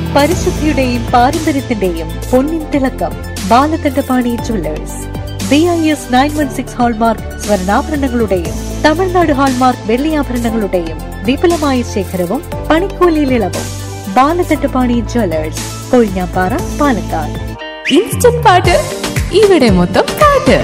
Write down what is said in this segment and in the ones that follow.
പരിശുദ്ധിയുടെയും പാരമ്പര്യത്തിന്റെയും പൊന്നിൻ തിളക്കം Balakandapani jewellers B I S nine one six hallmark സ്വർണ്ണാഭരണങ്ങളുടെയും തമിഴ്നാട് ഹാൾമാർക്ക് വെള്ളിയാഭരണങ്ങളുടെയും വിപുലമായ ശേഖരവും പണിക്കൂലിയിൽ ഇളവും ബാലകണ്ഠപാണി ജുവല്ലേഴ്സ് കൊഴിഞ്ഞാപ്പാറ പാലക്കാട് ഇൻസ്റ്റന്റ് പാട്ട് ഇവിടെ മൊത്തം പാട്ട്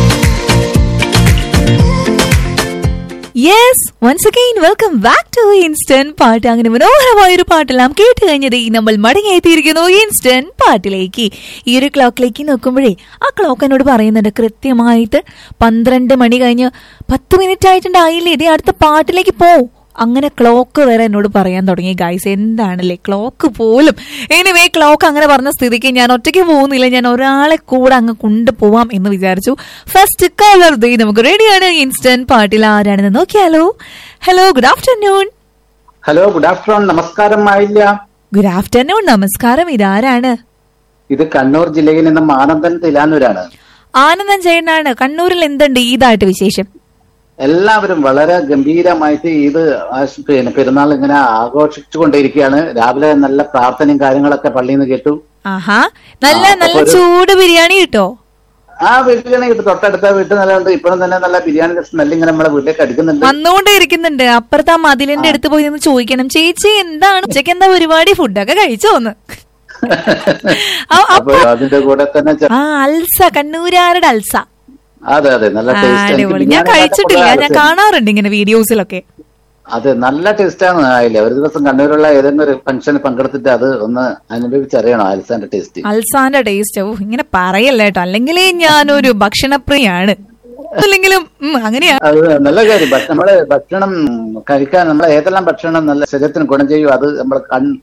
yes once again welcome back to instant പാട്ട് അങ്ങനെ മനോഹരമായ ഒരു പാട്ടെല്ലാം കേട്ട് കഴിഞ്ഞത് ഈ നമ്മൾ മടങ്ങിയെത്തിയിരിക്കുന്നു ഇൻസ്റ്റന്റ് പാട്ടിലേക്ക് ഈ ഒരു ക്ലോക്കിലേക്ക് നോക്കുമ്പോഴേ ആ ക്ലോക്ക് എന്നോട് പറയുന്നുണ്ട് കൃത്യമായിട്ട് പന്ത്രണ്ട് മണി കഴിഞ്ഞ് പത്ത് മിനിറ്റ് ആയിട്ടുണ്ടായില്ലേ ഇതേ അടുത്ത പാട്ടിലേക്ക് പോ അങ്ങനെ ക്ലോക്ക് വരെ എന്നോട് പറയാൻ തുടങ്ങി ഗൈസ് എന്താണല്ലേ ക്ലോക്ക് പോലും എനിവേ ക്ലോക്ക് അങ്ങനെ പറഞ്ഞ സ്ഥിതിക്ക് ഞാൻ ഒറ്റയ്ക്ക് പോകുന്നില്ല ഞാൻ ഒരാളെ കൂടെ അങ്ങ് കൊണ്ടുപോവാം എന്ന് വിചാരിച്ചു ഫസ്റ്റ് കളർ ദേ നമുക്ക് റെഡിയാണ് ഇൻസ്റ്റന്റ് പാട്ടിൽ ആരാണെന്ന് നോക്കിയാലോ hello good afternoon hello good afternoon നമസ്കാരം ആയില്ല ഗുഡ് ആഫ്റ്റർനൂൺ നമസ്കാരം ഇതാരാണ് ഇത് കണ്ണൂർ ജില്ലയിൽ നിന്നും ആനന്ദൻ തിലാനൂരാണ് ആനന്ദൻ ചേട്ടനാണ് കണ്ണൂരിൽ എന്തുണ്ട് ഈദായിട്ട് വിശേഷം എല്ലാവരും വളരെ ഗംഭീരമായിട്ട് ഇത് ആശ് പിന്നെ പെരുന്നാൾ ഇങ്ങനെ ആഘോഷിച്ചുകൊണ്ടിരിക്കുകയാണ് രാവിലെ നല്ല പ്രാർത്ഥനയും കാര്യങ്ങളൊക്കെ പള്ളിയിൽ നിന്ന് കേട്ടു ആഹാ നല്ല ആ, നല്ല അപ്പൊ ഒരു- ചൂട് ബിരിയാണി കിട്ടോ ആ വീട്ടിലാണ് ഇത് തൊട്ടടുത്ത വീട്ടിൽ നല്ലതുണ്ട് ഇപ്പോഴും തന്നെ നല്ല ബിരിയാണിയുടെ സ്മെല്ല് ഇങ്ങനെ നമ്മളെ വീട്ടിലേക്ക് അടിക്കുന്നുണ്ട് വന്നുകൊണ്ടേ ഇരിക്കുന്നുണ്ട് അപ്പുറത്ത് ആ മതിലിന്റെ അടുത്ത് പോയി നിന്ന് ചോദിക്കണം ചേച്ചി എന്താണ് ഉച്ചയ്ക്ക് എന്താ പരിപാടി ഫുഡൊക്കെ കഴിച്ചോന്ന് ആ, അപ്പൊ അതിന്റെ കൂടെ തന്നെ ചെ- ആ അൽസ കണ്ണൂരാരുടെ അൽസ അതെ അതെ നല്ല ആ, ടേസ്റ്റ് അടിപൊളി ഞാൻ കഴിച്ചിട്ടില്ല ഞാൻ കാണാറുണ്ട് ഇങ്ങനെ വീഡിയോസിലൊക്കെ അതെ നല്ല ടേസ്റ്റാണ് ആയില്ല ഒരു ദിവസം കണ്ണൂരുള്ള ഏതെങ്കിലും ഒരു ഫംഗ്ഷനിൽ പങ്കെടുത്തിട്ട് അത് ഒന്ന് അനുഭവിച്ചറിയണം ആൽസാന്റെ ടേസ്റ്റ് അൽസാന്റെ ടേസ്റ്റ് ഓ ഇങ്ങനെ പറയല്ല കേട്ടോ അല്ലെങ്കിലേ ഞാനൊരു ഭക്ഷണപ്രിയാണ് അല്ലെങ്കിലും ഉം, അങ്ങനെയാ അത് നല്ല കാര്യം ഭക്ഷ- നമ്മള് ഭക്ഷണം കഴിക്കാൻ നമ്മളെ ഏതെല്ലാം ഭക്ഷണം നല്ല ശരീരത്തിന് ഗുണം ചെയ്യും അത് നമ്മൾ